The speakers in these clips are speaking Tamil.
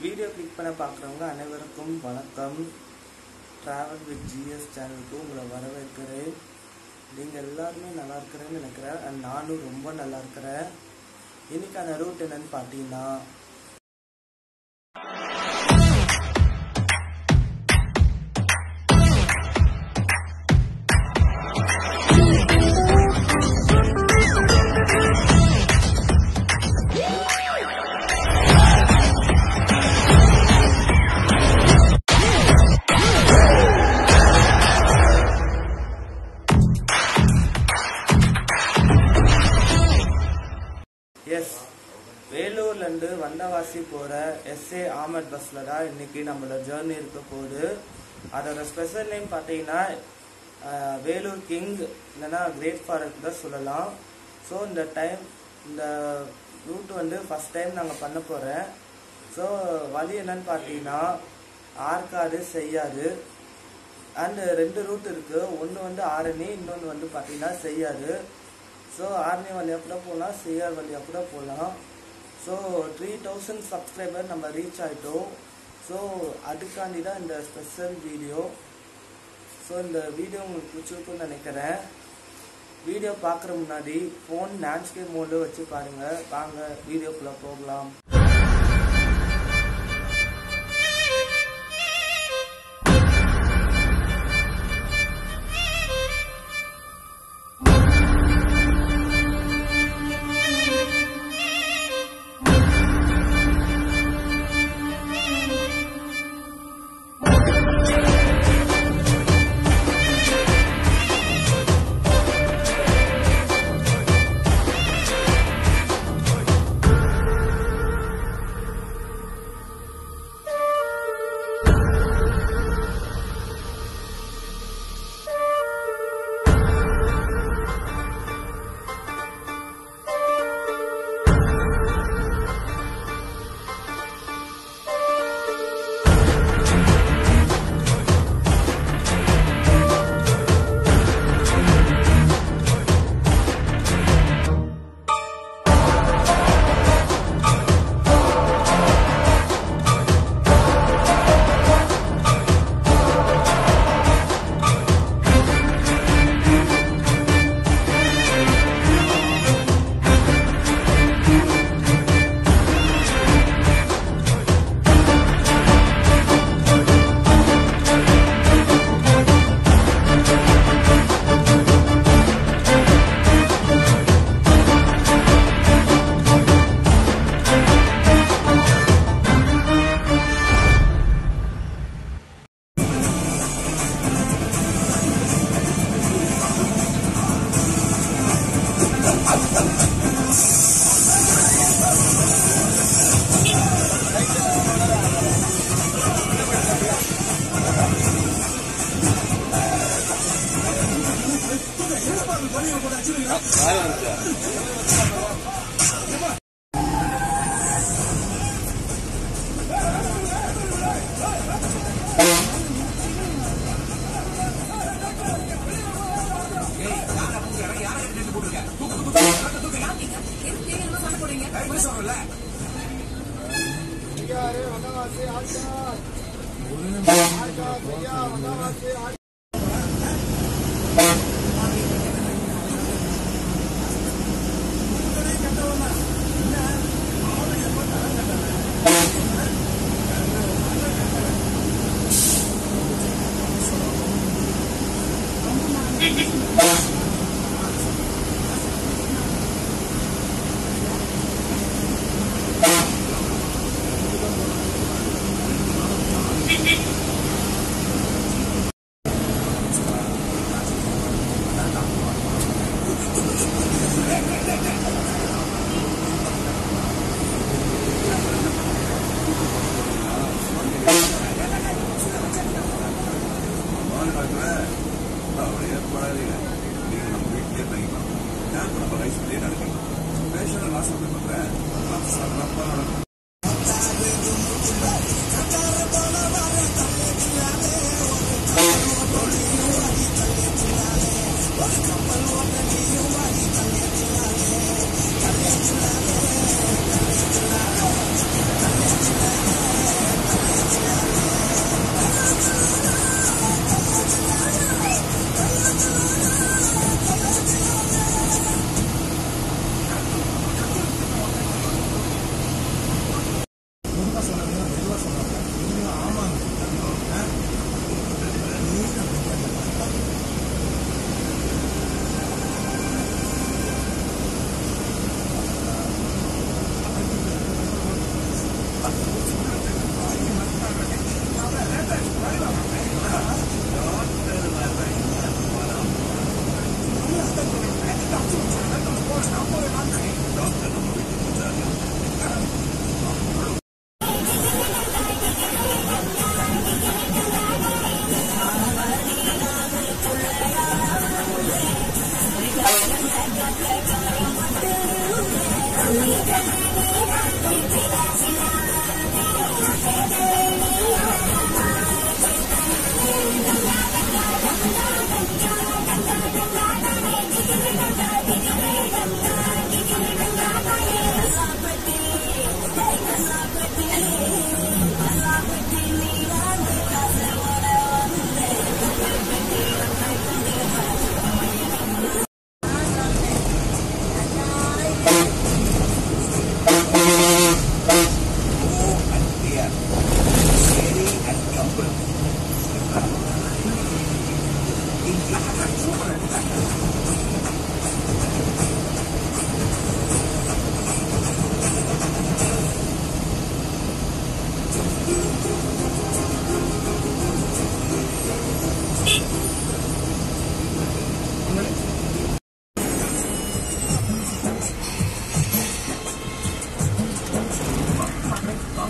வீடியோ கிளிக் பண்ண பார்க்குறவங்க அனைவருக்கும் வணக்கம் ட்ராவல் வித் ஜிஎஸ் சேனலுக்கு உங்களை வரவேற்கிறேன் நீங்கள் எல்லாருமே நல்லா இருக்கிறேன்னு நினைக்கிறேன் and நானும் ரொம்ப நல்லா இருக்கிறேன் இன்னைக்கான ரூட் என்னன்னு பார்த்தீங்கன்னா எஸ் வேலூர்லேருந்து வந்தவாசி போகிற எஸ்ஏ ஆமட் பஸ்ஸில் தான் இன்னைக்கு நம்மளோட ஜேர்னி இருக்க போகுது அதோட ஸ்பெஷல் நேம் பார்த்தீங்கன்னா அஹ், வேலூர் கிங் இல்லைன்னா கிரேட் ஃபாரஸ்ட் தான் சொல்லலாம் ஸோ இந்த டைம் இந்த ரூட் வந்து ஃபஸ்ட் டைம் நாங்கள் பண்ண போகிறேன் ஸோ வழி என்னன்னு பார்த்தீங்கன்னா ஆற்காடு செய்யாது அண்ட் ரெண்டு ரூட் இருக்கு ஒன்று வந்து ஆரணி இன்னொன்று வந்து பார்த்தீங்கன்னா செய்யாது ஸோ ஆரணி வழியாக கூட போகலாம் செய்யார் வழியாக கூட போகலாம் ஸோ த்ரீ தௌசண்ட் சப்ஸ்கிரைபர் நம்ம ரீச் ஆகிட்டோம் ஸோ அதுக்காண்டி தான் இந்த ஸ்பெஷல் வீடியோ ஸோ இந்த வீடியோ உங்களுக்கு பிடிச்சிருக்குன்னு நினைக்கிறேன் வீடியோ பார்க்குற முன்னாடி ஃபோன் லேண்ட்ஸ்கேப் மோடில் வச்சு பாருங்கள் வாங்க வீடியோக்குள்ளே போகலாம்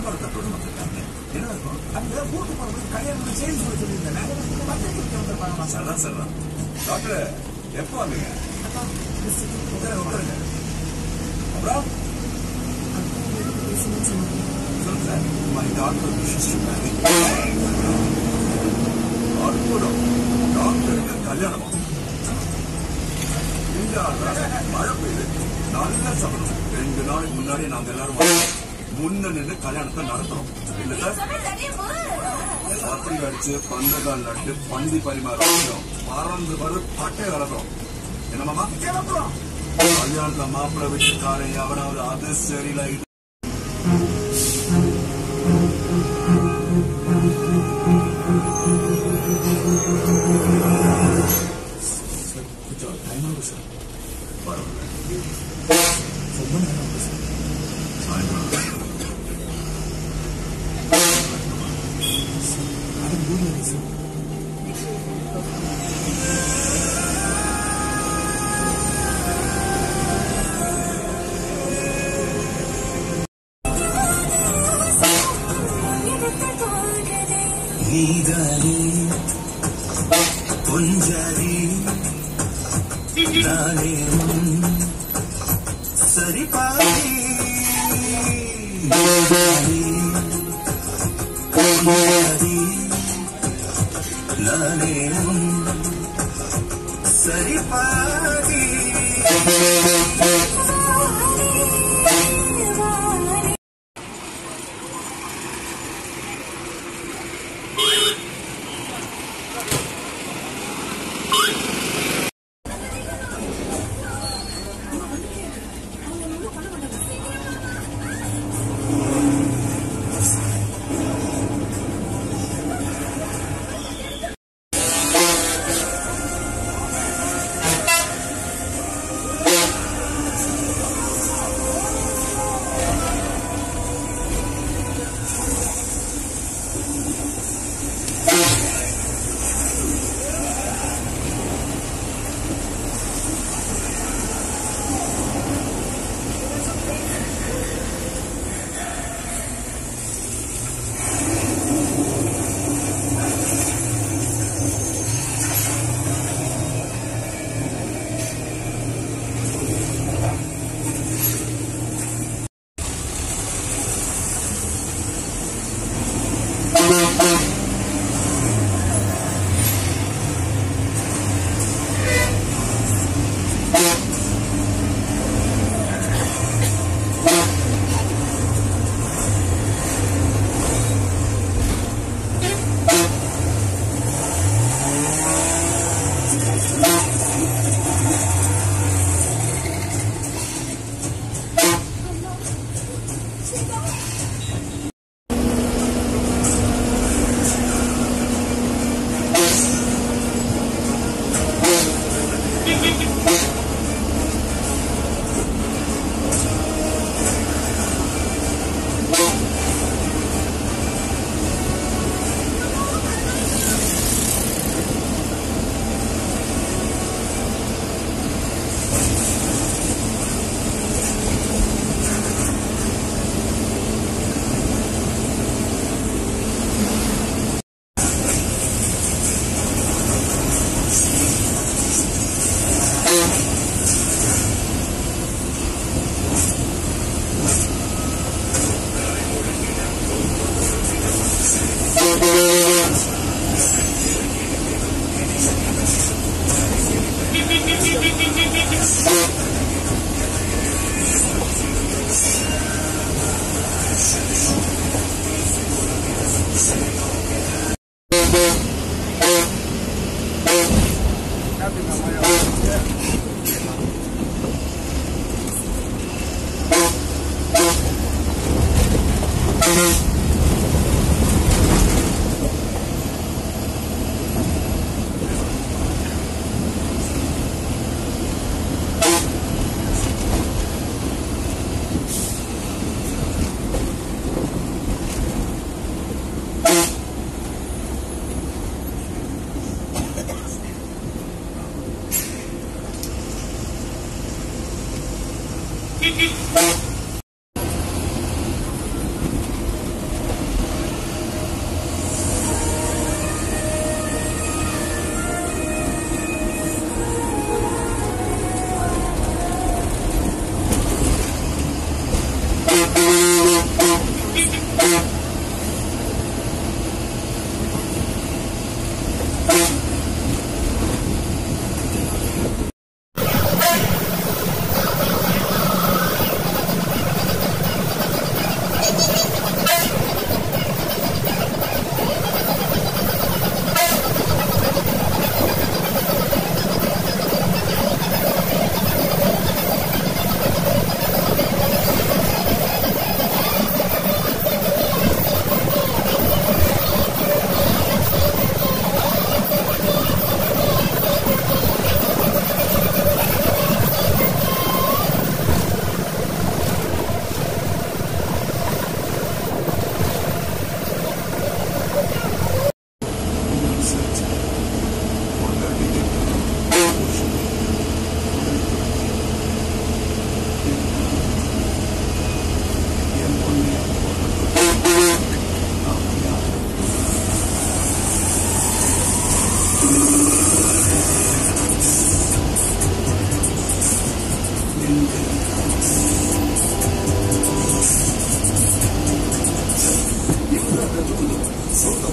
விளம்பரத்தை தொடர்ந்து இருக்காங்க என்ன இருக்கும் அந்த கூட்டு போறது கல்யாணம் செய்தி சொல்ல சொல்லியிருந்தேன் பத்திரிக்கை வந்திருப்பாங்க சரா சரா டாக்டர் எப்போ வந்தீங்க உட்காருங்க, உட்காருங்க. அப்புறம் சொல்லுங்க sir my doctor wishes to marry அற்புதம் டாக்டருக்கு கல்யாணமா இந்த ஆள்ல மழை பெய்யுது நல்ல சபலம் ரெண்டு நாளைக்கு முன்னாடி நாங்க எல்லாரும் வரோம். முன்ன நின்று கல்யாணத்தை நடத்துறோம் இல்ல சார் பத்திரிகை அடிச்சு பந்தகால் நட்டு பந்தி பரிமாறம் பறந்து வரும் பட்டை வளர்க்குறோம் என்னமாமா கல்யாணத்தை மாப்பிள்ளை வீட்டுக்காரன் எவனாவது அது சரியில்லை இது கொஞ்சம் டைம் ஆகும் சார் பரவாயில்ல ரொம்ப நேரம் ஆகும் சார் சாயந்தரம் அது ஊரில் சார் நீதானே கொஞ்சாரி நானே உன் சரி பாதி நீதானே கொஞ்சாரி நானே உன் சரி பாதி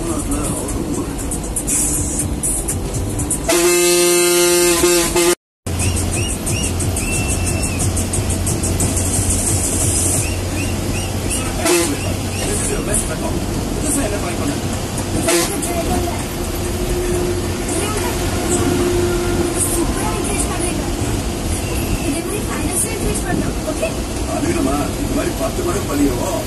தமிழ்நாட்டுல அவ்வளவு ஊர் அதிகமா இந்த மாதிரி பத்து மணி பழியும்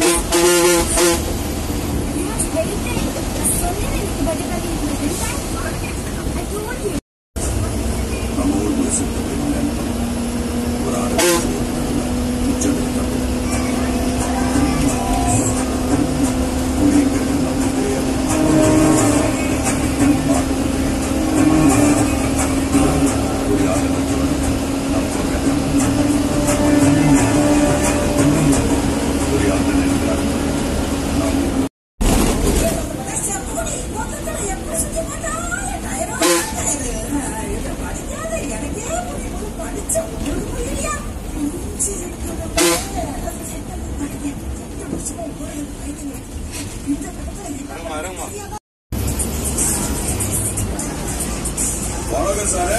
நம்ம ஊர் முயற்சி ஒரு ஆடு மிச்சம் தப்பு புலிங்கிறது நமக்கு தெரியாது ஒரு ஆடு மிச்சம் ஒரு ஆடு நினைக்கிறார் நாம் வணக்கம் சார்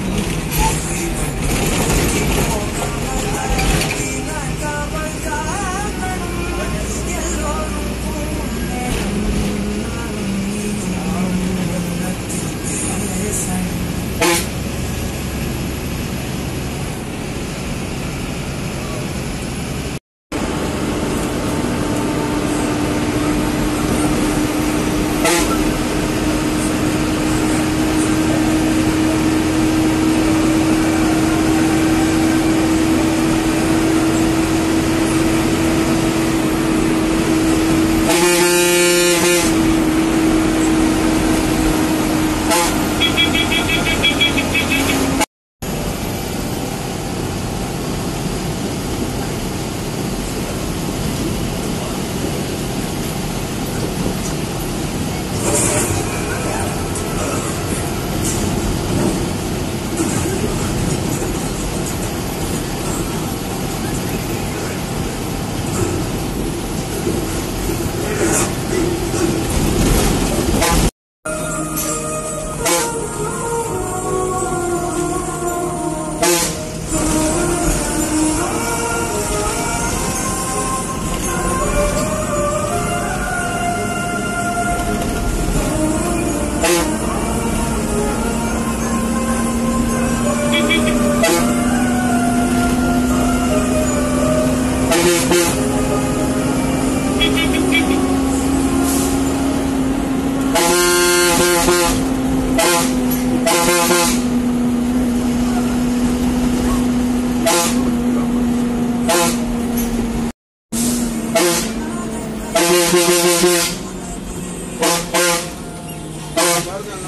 Bye.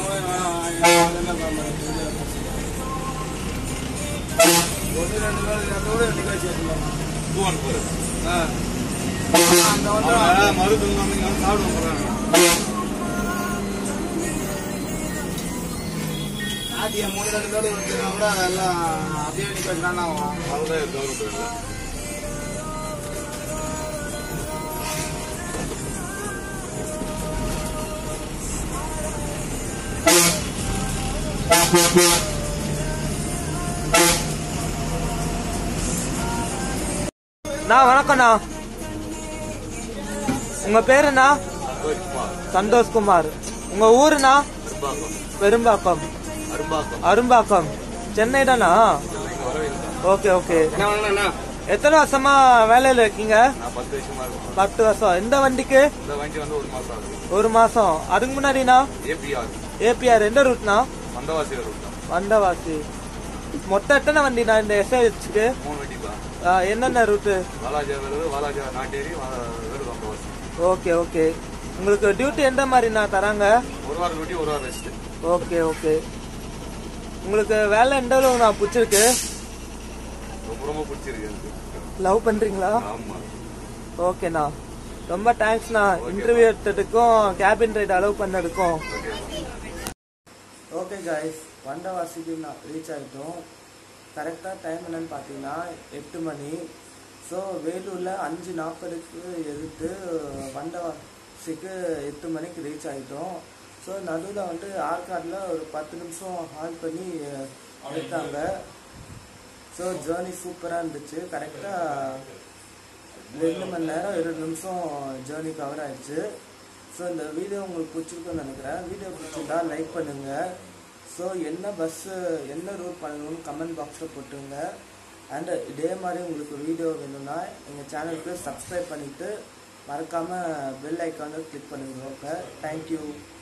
ஒன்று ரெண்டு நாள் அதோட நிகழ்ச்சி தூவன் போரு அந்த வந்து மருந்து சாப்பிட போறாங்க ஆதிய மூணு ரெண்டு பேர் வச்சுருந்தா கூட அதெல்லாம் அப்படியே நிக்க வச்சுனா ஆகும் அதுதான் கவர்மெண்ட் இல்லை நான் வணக்கம்ண்ணா உங்க பேரு என்ன குமார் சந்தோஷ்குமார் உங்க ஊருண்ணா அரும்பாக்கம் பெரும்பாக்கம் அரும்பாக்கம் அரும்பாக்கம் சென்னை தானா இங்க வரவேற்கிறேன் ஓகே ஓகே என்ன வேணும்ண்ணா எத்தனை வருஷமா வேலையில இருக்கீங்க நான் பத்து வருஷமா இருக்கேன் பத்து வருஷம் எந்த வண்டிக்கு இந்த வண்டி வந்து ஒரு மாசம் ஆகுது ஒரு மாசம் அதுக்கு முன்னாடினா ஏபிஆர் ஏபிஆர் எந்த ரூட்னா வந்தவாசி ரூட் தான் வந்தவாசி மொத்தம் எத்தனை வண்டிண்ணா இந்த எஸ்ஐஹெச்க்கு மூணு வண்டி தான் என்னென்ன ரூட்டு வாலாஜா வருது வாலாஜா நாட்டேரி வேறு வந்தவாசி ஓகே ஓகே உங்களுக்கு டியூட்டி எந்த மாதிரிண்ணா தராங்க ஒரு வாரம் டியூட்டி ஒரு வாரம் ரெஸ்ட் ஓகே ஓகே உங்களுக்கு வேலை எந்த அளவு நான் பிடிச்சிருக்கு ரொம்ப ரொம்ப பிடிச்சிருக்கு எனக்கு லவ் பண்றீங்களா ஆமா ஓகேண்ணா ரொம்ப தேங்க்ஸ்ண்ணா இன்டர்வியூ எடுத்ததுக்கும் கேபின் ரைட் அலோவ் பண்ணதுக்கும் ஓகே ஓகே காய்ஸ் வண்டவாசிக்கு நான் ரீச் ஆகிட்டோம் கரெக்டாக டைம் என்னன்னு பார்த்தீங்கன்னா எட்டு மணி ஸோ வேலூரில் அஞ்சு நாற்பதுக்கு எதிர்த்து வண்டவாசிக்கு எட்டு மணிக்கு ரீச் ஆகிட்டோம் ஸோ நடுவில் வந்துட்டு ஆற்காட்டில் ஒரு பத்து நிமிஷம் ஹால் பண்ணி அஹ், எடுத்தாங்க ஸோ ஜேர்னி சூப்பராக இருந்துச்சு கரெக்டாக ரெண்டு மணி நேரம் இருபது நிமிஷம் ஜேர்னி கவர் ஆயிடுச்சு ஸோ இந்த வீடியோ உங்களுக்கு பிடிச்சிருக்குன்னு நினைக்கிறேன் வீடியோ பிடிச்சிருந்தா லைக் பண்ணுங்க ஸோ என்ன பஸ்ஸு என்ன ரூட் பண்ணணும்னு கமெண்ட் பாக்ஸில் போட்டுருங்க அண்ட் இதே மாதிரி உங்களுக்கு வீடியோ வேணும்னா எங்கள் சேனலுக்கு சப்ஸ்கிரைப் பண்ணிவிட்டு மறக்காமல் பெல் ஐக்கானை கிளிக் பண்ணுங்க ஓகே தேங்க்யூ